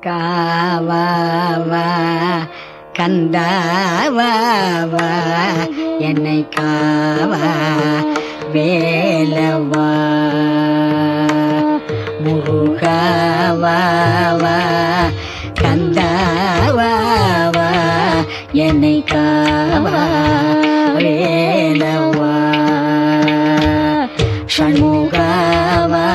காவா கந்தாவா என்னை காவா வேலவா முருகாவா கந்தாவா என்னை காவா வேலவா ஷண்முகாவா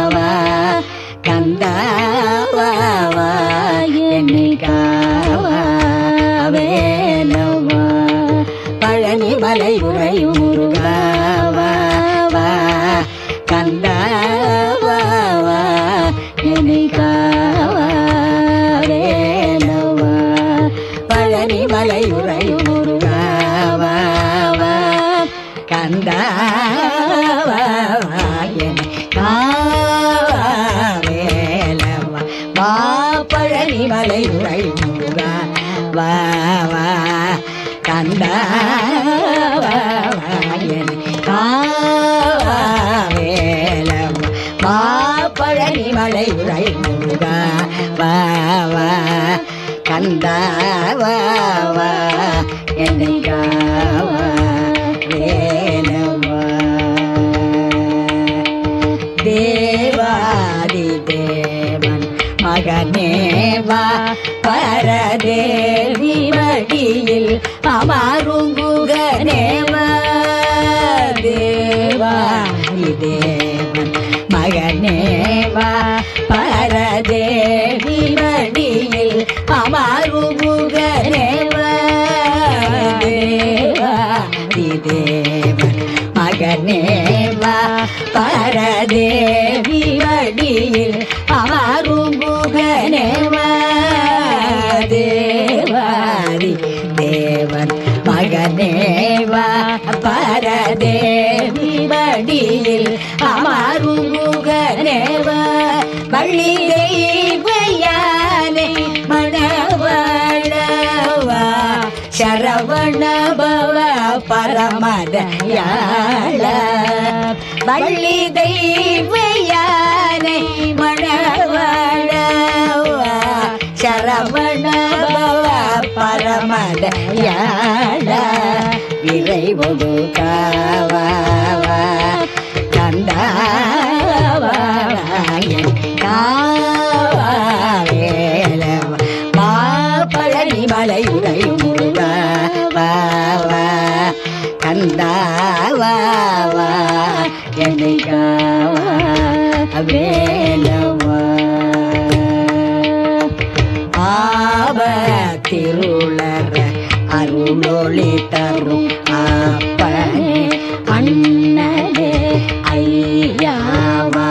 கந்தாவா என்னை காவா வேலவா பழனி மலை உறையும் முருகாவா கந்தாவா என்னை காவா வேலவா பழனி மலை உறையும் முருகாவா கந்தாவா என்னை காவா வேலவா வா பழனி மலை உறையும் முருகா வா வா கந்தாவா என்னை காவா வேலவா வா பழனி மலை உறையும் முருகா வா வா கந்தாவா வா என்னை காவா வேலவா தேவாதி தேவன் மகனேவா பரதேவி மடியில் அமருங்குகனேவா தேவாதி தேவன் மகனேவா பரதேவி மடியில் அமருங்குகனேவா தேவாதி தேவன் மகனேவா பரதேவி வடியில் அமருமுகனேவா தேவாதி தேவன் மகனேவா பரதேவி வடியில் அமருமுகனேவா வள்ளி தெய்வயானே மணவளவா சரவண பவ பரமதயாள வள்ளி தெய்வயானை மணவளவா சரவண பவ பரமதயாள விரைவொடு காவா கந்தாவா காவா வேலவா மா பழனி மலை உடையும் முருகா வா வா கந்தாவா வா என்னை காவா வேலவா ஆபத்திருளர அருளொளி தரும் அப்பனே அண்ணனே ஐயாவா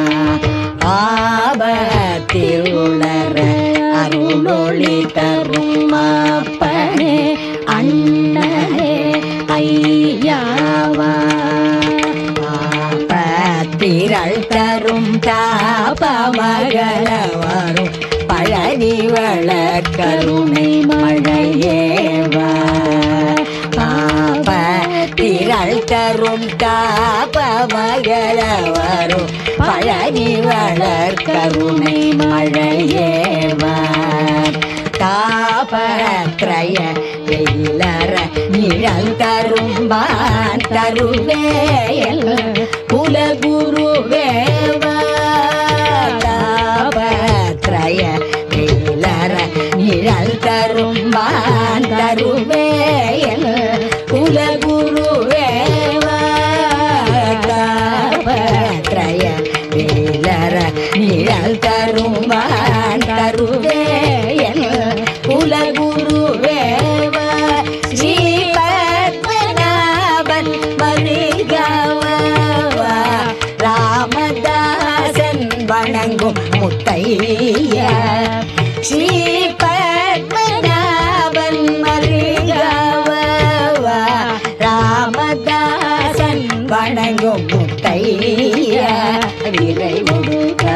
ஆபத்திருளர அருளொளி தரும் அப்பனே அண்ணனே ஐயாவா பாப்பத்திரள் தரும் தாபமகல வரும் பழனி வளர்கருணை மழையேவா பாப்பத்திரள் தரும் தாபமகல வரும் பழனி வளர்கருணை மழையேவா தாபத்ரய வெயிலற நிழல் தரும்பான் தருவேயல் குலகுருவேவா தாபத்ரய வெயிலற நிழல் தரும்பான் தருவேயல் குலகுருவேவா தாபத்ரய வேலர நிழல் தரும்பான் தருவேயல் குலகுருவேவ ஸ்ரீ பத்மநாபன் வருகவா ராமதாசன் வணங்கும் முத்தைய ஸ்ரீ பத்மநாபன் வருகவா ராமதாசன் வணங்கும் முத்தைய விரைவுடு